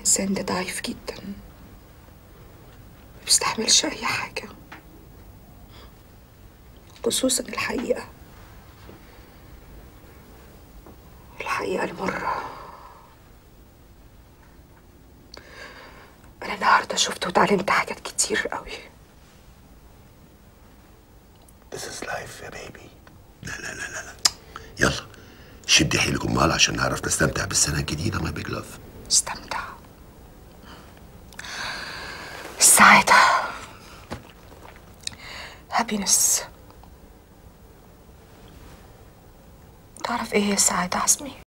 الإنسان ده ضعيف جدا ما بيستحملش أي حاجة خصوصا الحقيقة الحقيقة المرة أنا النهاردة شفت وتعلمت حاجات كتير قوي This is life يا بيبي لا لا لا لا لا يلا شدي حيلك امال عشان نعرف نستمتع بالسنه الجديده ماي بيج لاف استمتع السعادة هابينس تعرف ايه هي السعادة عزمي؟